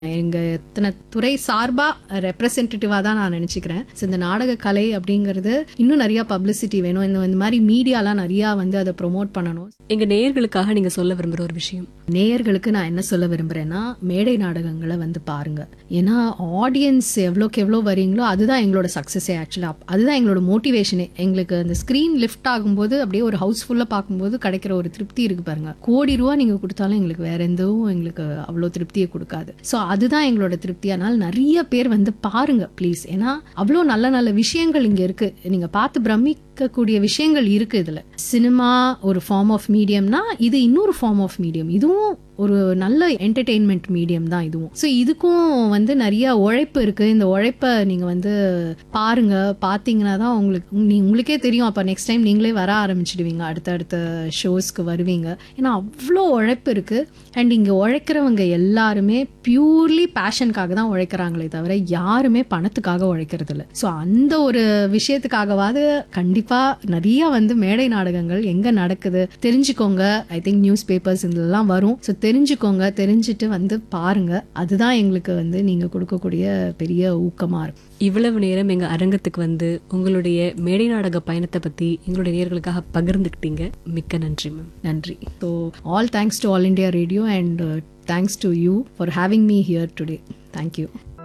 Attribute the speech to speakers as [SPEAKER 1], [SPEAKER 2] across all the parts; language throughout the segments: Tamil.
[SPEAKER 1] எங்க எத்தனை துறை சார்பா ரெப்ரசன்டேட்டிவா தான் நான் நினைச்சுக்கிறேன் So, இந்த நாடக கலை அப்படிங்கிறது இன்னும் நிறைய பப்ளிசிட்டி வேணும் இந்த இந்த மாதிரி மீடியாலாம் நிறைய வந்து அதை ப்ரோமோட் பண்ணணும்
[SPEAKER 2] எங்க நேயர்களுக்காக நீங்க சொல்ல விரும்புற ஒரு விஷயம்
[SPEAKER 1] நேயர்களுக்கு நான் என்ன சொல்ல விரும்புறேன்னா மேடை நாடகங்களை வந்து பாருங்க ஏன்னா ஆடியன்ஸ் எவ்வளோக்கு எவ்வளோ வரீங்களோ அதுதான் எங்களோட சக்ஸஸே ஆக்சுவலாக அதுதான் எங்களோட மோட்டிவேஷனே எங்களுக்கு அந்த ஸ்க்ரீன் லிஃப்ட் ஆகும்போது அப்படியே ஒரு ஹவுஸ்ஃபுல்லாக பார்க்கும்போது கிடைக்கிற ஒரு திருப்தி இருக்கு பாருங்க கோடி ரூபா நீங்க கொடுத்தாலும் எங்களுக்கு வேற எந்தவும் எங்களுக்கு அவ்வளோ திருப்தியை கொடுக்காது ஸோ அதுதான் எங்களோட திருப்தி அதனால நிறைய பேர் வந்து பாருங்க ப்ளீஸ் ஏன்னா அவ்வளோ நல்ல நல்ல விஷயங்கள் இங்க இருக்கு நீங்க பார்த்து பிரமிக்கக்கூடிய விஷயங்கள் இருக்கு இதுல சினிமா ஒரு ஃபார்ம் ஆஃப் மீடியம்னா இது இன்னொரு ஃபார்ம் ஆஃப் மீடியம் இதுவும் ஒரு நல்ல என்டர்டெயின்மெண்ட் மீடியம் தான் இதுவும் ஸோ இதுக்கும் வந்து நிறைய உழைப்பு இருக்கு இந்த உழைப்பை நீங்க வந்து பாருங்க பார்த்தீங்கன்னா தான் உங்களுக்கு நீ உங்களுக்கே தெரியும் அப்போ நெக்ஸ்ட் டைம் நீங்களே வர ஆரம்பிச்சிடுவீங்க அடுத்தடுத்த ஷோஸ்க்கு வருவீங்க ஏன்னா அவ்வளோ உழைப்பு இருக்கு அண்ட் இங்கே உழைக்கிறவங்க எல்லாருமே பியூர்லி பேஷனுக்காக தான் உழைக்கிறாங்களே தவிர யாருமே பணத்துக்காக உழைக்கிறது இல்லை ஸோ அந்த ஒரு விஷயத்துக்காகவாது கண்டிப்பாக நிறைய வந்து மேடை நாடகங்கள் எங்கே நடக்குது தெரிஞ்சுக்கோங்க ஐ திங்க் நியூஸ் பேப்பர்ஸ் இதெல்லாம் வரும் ஸோ தெரிஞ்சுக்கோங்க தெரிஞ்சுட்டு வந்து பாருங்க அதுதான் எங்களுக்கு வந்து நீங்கள் கொடுக்கக்கூடிய பெரிய ஊக்கமாக இருக்கும்
[SPEAKER 2] இவ்வளவு நேரம் எங்க அரங்கத்துக்கு வந்து உங்களுடைய மேடை நாடக பயணத்தை பத்தி எங்களுடைய நேயர்களுக்காக பகிர்ந்துக்கிட்டீங்க மிக்க நன்றி மேம்
[SPEAKER 1] நன்றி so all thanks to all India radio and thanks to you for having me here today thank you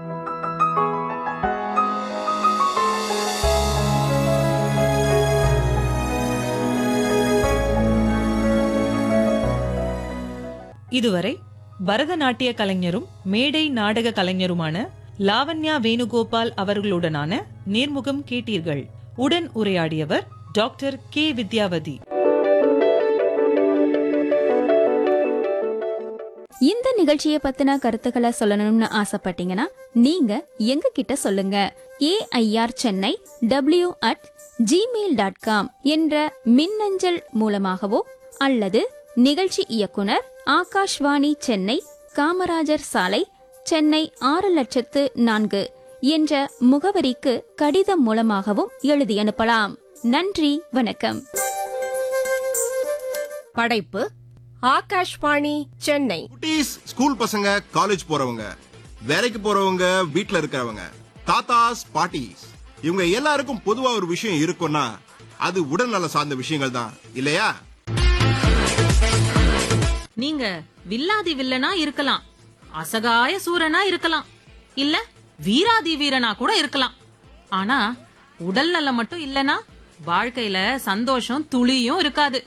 [SPEAKER 3] இதுவரை பரதநாட்டிய கலைஞரும் மேடை நாடக கலைஞருமான லாவண்யா வேணுகோபால் அவர்களுடனான நேர்முகம் கேட்டீர்கள் உடன் உரையாடியவர் டாக்டர் கே வித்யாவதி
[SPEAKER 4] இந்த நிகழ்ச்சியை பத்தின கருத்துக்களை சொல்லணும்னு ஆசைப்பட்டீங்கன்னா நீங்க எங்க கிட்ட சொல்லுங்க AIR Chennai W at Gmail dot com என்ற மின்னஞ்சல் மூலமாகவோ அல்லது நிகழ்ச்சி இயக்குனர் ஆகாஷ்வாணி சென்னை காமராஜர் சாலை சென்னை ஆறு லட்சத்து நான்கு என்ற முகவரிக்கு கடிதம் மூலமாகவும் எழுதி அனுப்பலாம் நன்றி வணக்கம்
[SPEAKER 5] படைப்பு ஆகாஷ்வாணி சென்னை
[SPEAKER 6] குட்டீஸ் ஸ்கூல் பசங்க காலேஜ் போறவங்க வேலைக்கு போறவங்க வீட்ல இருக்கிறவங்க தாத்தாஸ் பாட்டிஸ் இவங்க எல்லாருக்கும் பொதுவா ஒரு விஷயம் இருக்கும்னா அது உடல்நல சார்ந்த விஷயங்கள் தான் இல்லையா
[SPEAKER 7] நீங்க வில்லாதி வில்லனா இருக்கலாம் அசகாய சூரனா இருக்கலாம் இல்ல வீராதி வீரனா கூட இருக்கலாம் ஆனா உடல் நலம் மட்டும் இல்லனா வாழ்க்கையில சந்தோஷம் துளியும் இருக்காது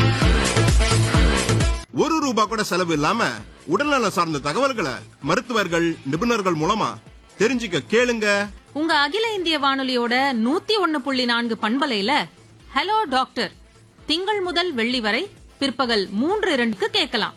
[SPEAKER 6] ஒரு ரூபா கூட செலவு இல்லாம உடல்நல சார்ந்த தகவல்களை மருத்துவர்கள் நிபுணர்கள் மூலமா தெரிஞ்சுக்க கேளுங்க
[SPEAKER 7] உங்க அகில இந்திய வானொலியோட நூத்தி ஒன்னு புள்ளி நான்கு பண்பலையில ஹலோ டாக்டர் திங்கள் முதல் வெள்ளி வரை பிற்பகல் மூன்று இரண்டுக்கு கேட்கலாம்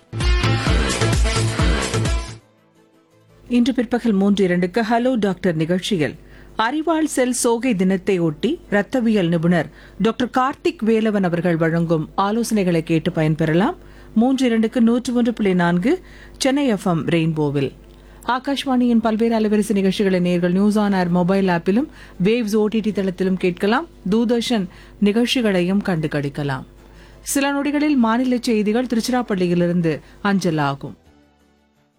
[SPEAKER 8] இன்று பிற்பகல் மூன்று இரண்டுக்கு ஹலோ டாக்டர் நிகழ்ச்சியில் அறிவாள் செல் சோகை தினத்தை ஒட்டி இரத்தவியல் நிபுணர் டாக்டர் கார்த்திக் வேலவன் அவர்கள் வழங்கும் ஆலோசனைகளை கேட்டு பயன்பெறலாம் மூன்று இரண்டுக்கு நூற்று ஒன்று புள்ளி நான்கு சென்னை எஃப்எம் ரெயின்போவில் ஆகாஷ்வாணியின் பல்வேறு அலைவரிசை நிகழ்ச்சிகளை நேர்கள் நியூஸ் ஆன் ஏர் மொபைல் ஆப்பிலும் வேவ்ஸ் ஓடிடி தளத்திலும் கேட்கலாம் தூர்தர்ஷன் நிகழ்ச்சிகளையும் கண்டு கடிக்கலாம் சில நொடிகளில் மாநில செய்திகள் திருச்சிராப்பள்ளியிலிருந்து அஞ்சலாகும்